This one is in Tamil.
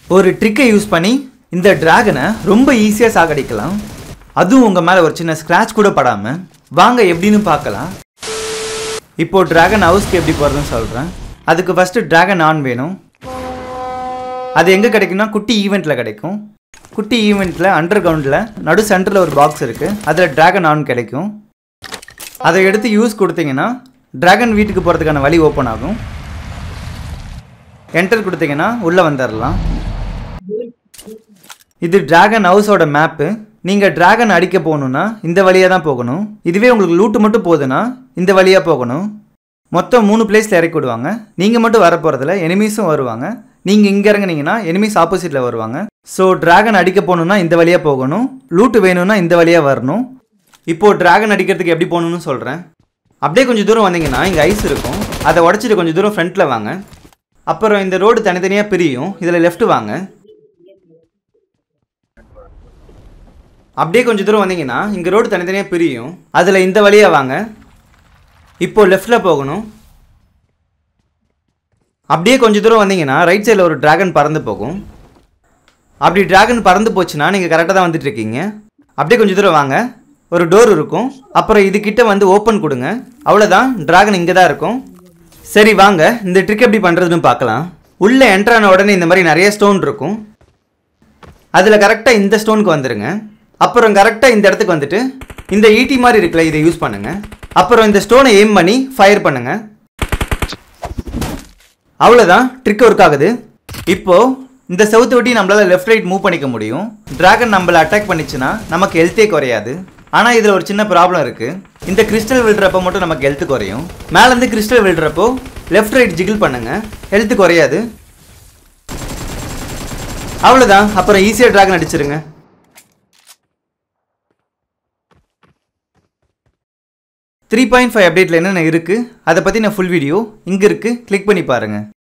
ஒரு ட்ரிக்கை யூஸ் பண்ணி இந்த டிராகனை ரொம்ப ஈஸியாக சாகடிக்கலாம் அதுவும் உங்கள் மேலே ஒரு சின்ன ஸ்க்ராட்ச் கூட படாமல் வாங்க எப்படின்னு பார்க்கலாம் இப்போ டிராகன் ஹவுஸ்க்கு எப்படி போகிறதுன்னு சொல்கிறேன் அதுக்கு ஃபஸ்ட்டு டிராகன் ஆன் வேணும் அது எங்கே கிடைக்கும்னா குட்டி ஈவெண்ட்டில் கிடைக்கும் குட்டி ஈவெண்ட்டில் அண்டர் கிரவுண்டில் நடு சென்டரில் ஒரு பாக்ஸ் இருக்குது அதில் டிராகன் ஆன் கிடைக்கும் அதை எடுத்து யூஸ் கொடுத்தீங்கன்னா டிராகன் வீட்டுக்கு போகிறதுக்கான வழி ஓப்பன் ஆகும் என்டர் கொடுத்தீங்கன்னா உள்ளே வந்துடலாம் இது டிராகன் ஹவுஸோட மேப்பு நீங்கள் டிராகன் அடிக்க போகணுன்னா இந்த வழியாக தான் போகணும் இதுவே உங்களுக்கு லூட்டு மட்டும் போகுதுன்னா இந்த வழியாக போகணும் மொத்தம் மூணு பிளேஸில் இறக்கி விடுவாங்க நீங்கள் மட்டும் வர போகிறதில்ல எனிமீஸும் வருவாங்க நீங்கள் இங்கே இறங்குனீங்கன்னா எனிமீஸ் ஆப்போசிட்டில் வருவாங்க ஸோ டிராகன் அடிக்க போகணுன்னா இந்த வழியாக போகணும் லூட்டு வேணும்னா இந்த வழியாக வரணும் இப்போது டிராகன் அடிக்கிறதுக்கு எப்படி போகணும்னு சொல்கிறேன் அப்படியே கொஞ்சம் தூரம் வந்தீங்கன்னா இங்கே ஐஸ் இருக்கும் அதை உடச்சிட்டு கொஞ்சம் தூரம் ஃப்ரண்ட்டில் வாங்க அப்புறம் இந்த ரோடு தனித்தனியாக பிரியும் இதில் லெஃப்ட் வாங்க அப்படியே கொஞ்சம் தூரம் வந்தீங்கன்னா இங்கே ரோடு தனித்தனியாக பிரியும் அதில் இந்த வழியாக வாங்க இப்போ லெஃப்டில் போகணும் அப்படியே கொஞ்சம் தூரம் வந்தீங்கன்னா ரைட் சைடில் ஒரு டிராகன் பறந்து போகும் அப்படி டிராகன் பறந்து போச்சுன்னா நீங்கள் கரெக்டாக தான் வந்துட்டு இருக்கீங்க அப்படியே கொஞ்சம் தூரம் வாங்க ஒரு டோர் இருக்கும் அப்புறம் இதுகிட்ட வந்து ஓப்பன் கொடுங்க அவ்வளோதான் டிராகன் இங்கே தான் இருக்கும் சரி வாங்க இந்த ட்ரிக் எப்படி பண்ணுறதுன்னு பார்க்கலாம் உள்ளே என்ட்ரான உடனே இந்த மாதிரி நிறைய ஸ்டோன் இருக்கும் அதில் கரெக்டாக இந்த ஸ்டோனுக்கு வந்துடுங்க அப்புறம் கரெக்டாக இந்த இடத்துக்கு வந்துட்டு இந்த ஈட்டி மாதிரி இருக்குல்ல இதை யூஸ் பண்ணுங்க அப்புறம் இந்த ஸ்டோனை எய்ம் பண்ணி ஃபயர் பண்ணுங்க அவ்வளோதான் ட்ரிக் ஒர்க் ஆகுது இப்போ இந்த செவுத்து ஒட்டி நம்மளால லெஃப்ட் ரைட் மூவ் பண்ணிக்க முடியும் டிராகன் நம்மளை அட்டாக் பண்ணிச்சுன்னா நமக்கு ஹெல்த்தே குறையாது ஆனால் இதில் ஒரு சின்ன ப்ராப்ளம் இருக்குது இந்த கிறிஸ்டல் விழுறப்ப மட்டும் நமக்கு ஹெல்த் குறையும் மேலேருந்து கிறிஸ்டல் விழுறப்போ லெஃப்ட் ரைட் ஜிகிள் பண்ணுங்க ஹெல்த் குறையாது அவ்வளோதான் அப்புறம் ஈஸியாக டிராகன் அடிச்சிருங்க த்ரீ பாயிண்ட் ஃபைவ் அப்டேட்டில் என்னென்ன இருக்குது அதை பற்றி நான் ஃபுல் வீடியோ இங்கே இருக்குது கிளிக் பண்ணி பாருங்கள்